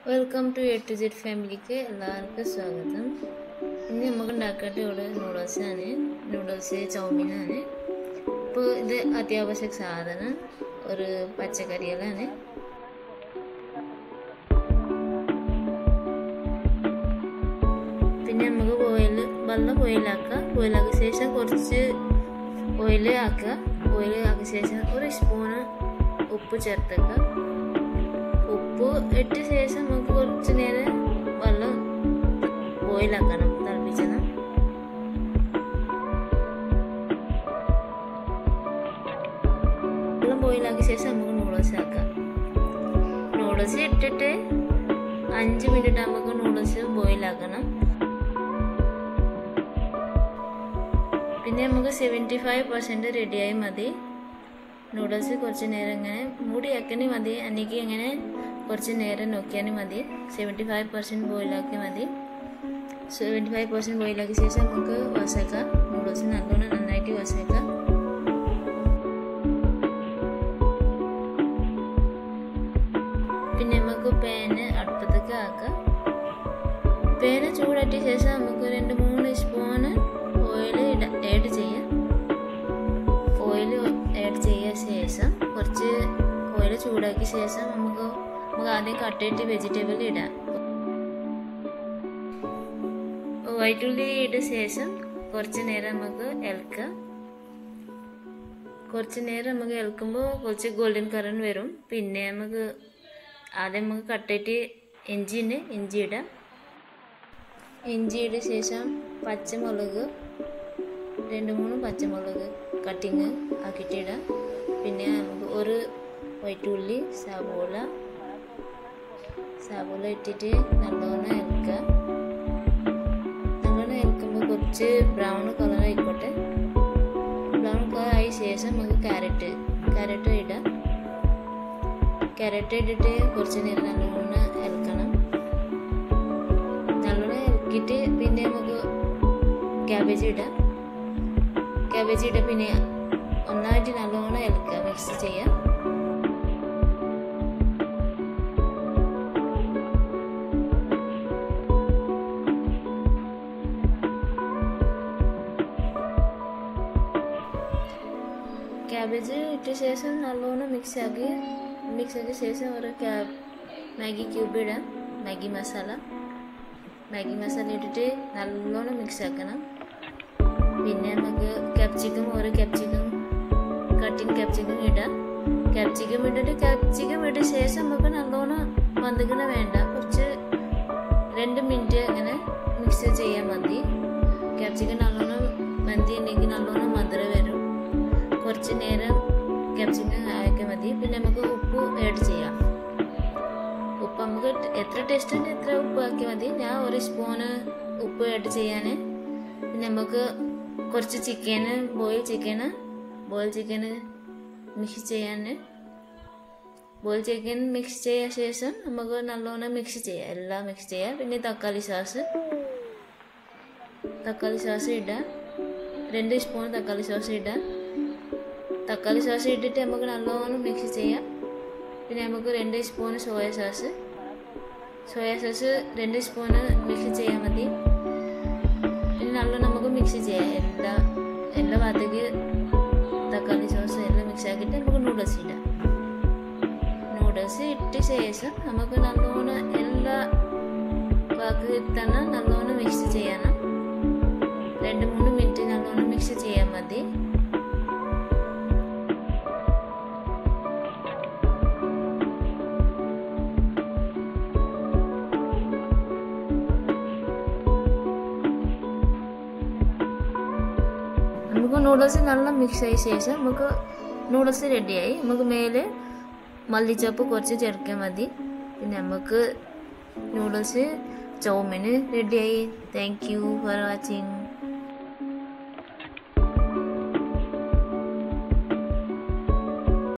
welcome to A to Z ഫാമിലിക്ക് എല്ലാവർക്കും സ്വാഗതം ഇന്ന് നമുക്ക് ഉണ്ടാക്കേണ്ട ഇവിടെ നൂഡിൽസാണ് നൂഡിൽസ് ചൗമീനാണ് ഇപ്പോൾ ഇത് അത്യാവശ്യ സാധനം ഒരു പച്ചക്കറികളാണ് പിന്നെ നമുക്ക് ഓയിൽ വെള്ളം ഓയിലാക്കുക ഓയിലാക്കിയ ശേഷം കുറച്ച് ഓയിൽ ആക്കുക ഓയിൽ ആക്കിയ ശേഷം ഒരു സ്പൂണ് ഉപ്പ് ചേർത്തേക്കുക ഉപ്പ് ഇട്ട ശേഷം നമുക്ക് കുറച്ച് നേരം വെള്ളം ബോയിലാക്കണം തിളപ്പിച്ചണം വെള്ളം ബോയിലാക്കിയ ശേഷം നമുക്ക് നൂഡിൽസ് ആക്കാം നൂഡിൽസ് ഇട്ടിട്ട് അഞ്ച് മിനിറ്റ് നമുക്ക് നൂഡിൽസ് ബോയിലാക്കണം പിന്നെ നമുക്ക് സെവൻറ്റി ഫൈവ് പെർസെൻറ്റ് റെഡിയായി മതി നൂഡിൽസ് കുറച്ച് നേരം ഇങ്ങനെ മൂടിയാക്കണി മതി എനിക്ക് ഇങ്ങനെ കുറച്ച് നേരം നോക്കിയാൽ മതി സെവൻറ്റി ഫൈവ് പെർസെൻറ്റ് ബോയിലാക്കി മതി സെവൻറ്റി ഫൈവ് പെർസെൻറ്റ് ബോയിലാക്കിയ ശേഷം നമുക്ക് വസക്കാം നൂഡിൽസ് നല്ലോണം നന്നായിട്ട് വസക്കാം പിന്നെ നമുക്ക് പാന് അടുപ്പത്തേക്ക് ആക്കാം പാന് ചൂടാറ്റിയ ശേഷം നമുക്ക് രണ്ട് മൂന്ന് സ്പൂണ് ഓയിൽ ആഡ് ചെയ്യാം ഓയിൽ ആഡ് ചെയ്ത ശേഷം കുറച്ച് ഓയിൽ ചൂടാക്കിയ ശേഷം നമുക്ക് നമുക്ക് ആദ്യം കട്ട് ചെയ്തിട്ട് വെജിറ്റബിൾ ഇടാം വൈറ്റുള്ളി ഇട്ട ശേഷം കുറച്ച് നേരം നമുക്ക് ഇളക്കാം കുറച്ച് നേരം നമുക്ക് ഇളക്കുമ്പോൾ കുറച്ച് ഗോൾഡൻ കളർ വരും പിന്നെ നമുക്ക് ആദ്യം നമുക്ക് കട്ടിട്ട് ഇഞ്ചിന് ഇഞ്ചി ഇടാം ഇഞ്ചി ഇട്ട ശേഷം പച്ചമുളക് രണ്ട് മൂന്ന് പച്ചമുളക് കട്ടിങ് ആക്കിയിട്ടിടാം പിന്നെ നമുക്ക് ഒരു വൈറ്റുള്ളി സവോള സവോള ഇട്ടിട്ട് നല്ലോണം ഇളക്കുക നല്ലോണം ഇളക്കുമ്പോൾ കുറച്ച് ബ്രൗൺ കളർ ആയിക്കോട്ടെ ബ്രൗൺ കളർ ആയ ശേഷം നമുക്ക് ക്യാരറ്റ് ക്യാരറ്റ് ഇടാം ക്യാരറ്റ് ഇട്ടിട്ട് കുറച്ച് നേരം നല്ലോണം ഇളക്കണം നല്ലോണം ഇളക്കിയിട്ട് പിന്നെ നമുക്ക് ക്യാബേജ് ഇടാം ക്യാബേജ് ഇട്ട് പിന്നെ ഒന്നായിട്ട് നല്ലോണം ഇളക്കുക മിക്സ് ചെയ്യാം ക്യാബേജ് ഇട്ട ശേഷം നല്ലോണം മിക്സ് ആക്കി മിക്സ് ആക്കിയ ശേഷം ഒരു ക്യാബ് മാഗി ക്യൂബ് ഇടാം മാഗി മസാല മാഗി മസാല ഇട്ടിട്ട് നല്ലോണം മിക്സ് ആക്കണം പിന്നെ നമുക്ക് ക്യാപ്സിക്കം ഓരോ ക്യാപ്സിക്കം കട്ടിങ് ക്യാപ്സിക്കം ഇടാം ക്യാപ്സിക്കം ഇട്ടിട്ട് ക്യാപ്സിക്കം ഇട്ട ശേഷം നമുക്ക് നല്ലോണം വന്നിക്കണ വേണ്ട കുറച്ച് രണ്ട് മിനിറ്റ് അങ്ങനെ മിക്സ് ചെയ്യാൻ മതി ക്യാപ്സിക്കം നല്ലോണം മന്തി ഉണ്ടെങ്കിൽ നല്ലോണം മധുരം വരും കുറച്ച് നേരം ക്യാപ്സിക്കം ആക്കിയാൽ മതി പിന്നെ നമുക്ക് ഉപ്പ് ആഡ് ചെയ്യാം ഉപ്പ് നമുക്ക് എത്ര ടേസ്റ്റ് ഉണ്ട് എത്ര ഉപ്പ് ആക്കിയാൽ മതി ഞാൻ ഒരു സ്പൂണ് ഉപ്പ് ആഡ് ചെയ്യാൻ പിന്നെ നമുക്ക് കുറച്ച് chicken boil chicken boil chicken mix ചെയ്യാൻ ബോയിൽ ചിക്കൻ മിക്സ് ചെയ്ത ശേഷം നമുക്ക് നല്ലോണം മിക്സ് ചെയ്യാം എല്ലാം മിക്സ് ചെയ്യാം പിന്നെ തക്കാളി സോസ് തക്കാളി സോസ് ഇടാം രണ്ട് സ്പൂൺ തക്കാളി സോസ് ഇടാം തക്കാളി സോസ് ഇട്ടിട്ട് നമുക്ക് നല്ലോണം മിക്സ് ചെയ്യാം പിന്നെ നമുക്ക് രണ്ട് spoon soya sauce soya sauce രണ്ട് സ്പൂണ് മിക്സ് ചെയ്യാൻ മതി പിന്നെ നല്ലോണം നമുക്ക് മിക്സ് ചെയ്യാം എല്ലാ എല്ലാ ഭാഗത്തേക്ക് തക്കാളി സോസ് എല്ലാം മിക്സ് ആക്കിയിട്ട് നമുക്ക് നൂഡിൽസ് ഇടാം നൂഡിൽസ് ഇട്ട ശേഷം നമുക്ക് നല്ലോണം എല്ലാ ഭാഗത്തിൽ തന്നെ നല്ലോണം മിക്സ് ചെയ്യണം രണ്ട് മൂന്ന് മിനിറ്റ് നല്ലോണം മിക്സ് ചെയ്യാൻ മതി നമുക്ക് നൂഡിൽസ് നല്ല മിക്സ് ആയ ശേഷം നമുക്ക് നൂഡിൽസ് റെഡിയായി നമുക്ക് മേലെ മല്ലിച്ചപ്പ് കുറച്ച് ചേർക്കാൻ മതി പിന്നെ നമുക്ക് നൂഡിൽസ് ചൗമിന് റെഡിയായി താങ്ക് യു ഫോർ വാച്ചിങ്